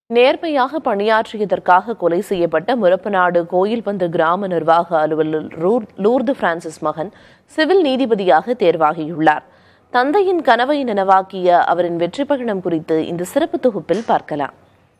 நேர்மையாக பணியாற்றியதற்காக கொலை செய்யப்பட்ட முரப்பநாடு கோயில்பந்து கிராம நிர்வாக அலுவலர் ரூர்- லூர்து பிரான்சிஸ் மகன் சிவில் நீதிபதியாக தேர்வாகியுள்ளார் தந்தையின் கனவை நனவாக்கிய அவரின் வெற்றி பயணம் குறித்து இந்த சிறப்பு தொகுப்பில் பார்க்கலாம்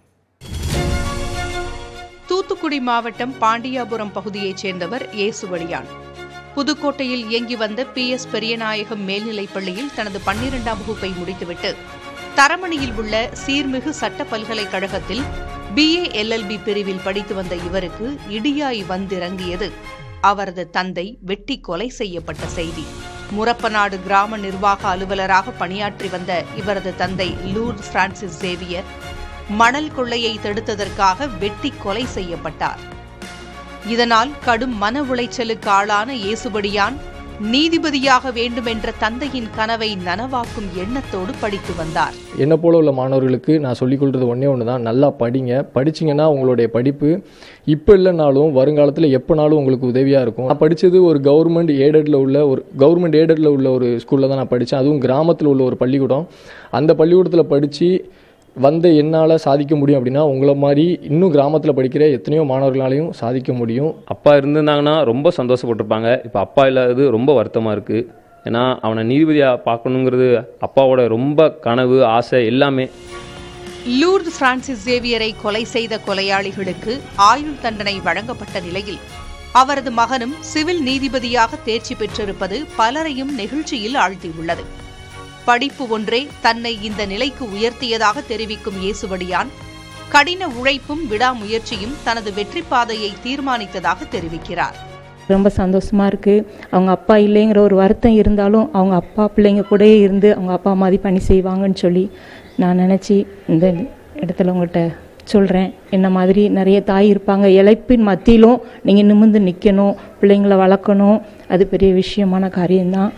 தூத்துக்குடி மாவட்டம் பாண்டியாபுரம் பகுதியைச் சேர்ந்தவர் இயேசுவழியான் புதுக்கோட்டையில் இயங்கி வந்த பி எஸ் பெரியநாயகம் மேல்நிலைப் பள்ளியில் தனது பன்னிரெண்டாம் வகுப்பை முடித்துவிட்டு தரமணியில் உள்ள சீர்மிகு சட்ட பல்கலைக்கழகத்தில் பிஏ எல்எல்பி பிரிவில் படித்து வந்த இவருக்கு இடியாய் வந்திறங்கியது அவரது தந்தை வெட்டி கொலை செய்யப்பட்ட செய்தி முரப்பநாடு கிராம நிர்வாக அலுவலராக பணியாற்றி வந்த இவரது தந்தை லூர்த் பிரான்சிஸ் சேவியர் மணல் கொள்ளையை தடுத்ததற்காக வெட்டி கொலை செய்யப்பட்டார் இதனால் கடும் மன உளைச்சலுக்கு ஆளான இயேசுபடியான் நீதிபதியாக வேண்டுமென்ற தந்தையின் கனவை நனவாக்கும் எண்ணத்தோடு படித்து வந்தார் என்னை போல உள்ள மாணவர்களுக்கு நான் சொல்லிக் கொள்வது ஒன்றே ஒன்று தான் நல்லா படிங்க படிச்சீங்கன்னா உங்களுடைய படிப்பு இப்போ இல்லைனாலும் வருங்காலத்தில் எப்போனாலும் உங்களுக்கு உதவியாக இருக்கும் நான் படித்தது ஒரு கவர்மெண்ட் ஏடடில் உள்ள ஒரு கவர்மெண்ட் ஏடடில் உள்ள ஒரு ஸ்கூலில் தான் நான் படித்தேன் அதுவும் கிராமத்தில் உள்ள ஒரு பள்ளிக்கூடம் அந்த பள்ளிக்கூடத்தில் படித்து வந்த என்னால் சாதிக்க முடியும் அப்படின்னா உங்களை மாதிரி இன்னும் கிராமத்தில் படிக்கிற எத்தனையோ மாணவர்களாலையும் சாதிக்க முடியும் அப்பா இருந்திருந்தாங்கன்னா ரொம்ப சந்தோஷப்பட்டிருப்பாங்க இப்போ அப்பா இல்லாதது ரொம்ப வருத்தமாக இருக்குது ஏன்னா அவனை நீதிபதியாக பார்க்கணுங்கிறது அப்பாவோட ரொம்ப கனவு ஆசை எல்லாமே லூர்து பிரான்சிஸ் சேவியரை கொலை செய்த கொலையாளிகளுக்கு ஆயுள் தண்டனை வழங்கப்பட்ட நிலையில் அவரது மகனும் சிவில் நீதிபதியாக தேர்ச்சி பெற்றிருப்பது பலரையும் நெகிழ்ச்சியில் ஆழ்த்தியுள்ளது படிப்பு ஒன்றே தன்னை இந்த நிலைக்கு உயர்த்தியதாக தெரிவிக்கும் இயேசுவடியான் கடின உழைப்பும் விடாமுயற்சியும் தனது வெற்றி பாதையை தீர்மானித்ததாக தெரிவிக்கிறார் ரொம்ப சந்தோஷமா இருக்கு அவங்க அப்பா இல்லைங்கிற ஒரு வருத்தம் இருந்தாலும் அவங்க அப்பா பிள்ளைங்க கூடயே இருந்து அவங்க அப்பா மாதிரி பணி செய்வாங்கன்னு சொல்லி நான் நினச்சி இந்த இடத்துல உங்கள்கிட்ட சொல்கிறேன் என்ன மாதிரி நிறைய தாய் இருப்பாங்க இழைப்பின் மத்தியிலும் நீங்கள் நிமிர்ந்து நிற்கணும் பிள்ளைங்கள வளர்க்கணும் அது பெரிய விஷயமான காரியம்தான்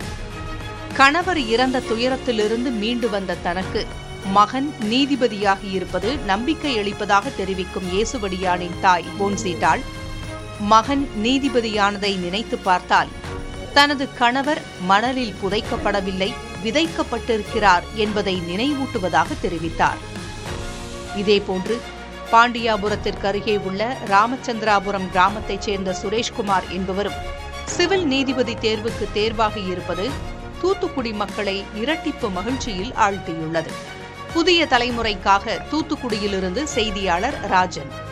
கணவர் இறந்த துயரத்திலிருந்து மீண்டு வந்த தனக்கு மகன் நீதிபதியாகி இருப்பது நம்பிக்கை அளிப்பதாக தெரிவிக்கும் இயேசுவடியானின் தாய் போன்சீட்டாள் மகன் நீதிபதியானதை நினைத்து பார்த்தால் தனது கணவர் மணலில் புதைக்கப்படவில்லை விதைக்கப்பட்டிருக்கிறார் என்பதை நினைவூட்டுவதாக தெரிவித்தார் இதேபோன்று பாண்டியாபுரத்திற்கு அருகே உள்ள ராமச்சந்திராபுரம் கிராமத்தைச் சேர்ந்த சுரேஷ்குமார் என்பவரும் சிவில் நீதிபதி தேர்வுக்கு தேர்வாகி இருப்பது தூத்துக்குடி மக்களை இரட்டிப்பு மகிழ்ச்சியில் ஆழ்த்தியுள்ளது புதிய தலைமுறைக்காக தூத்துக்குடியிலிருந்து செய்தியாளர் ராஜன்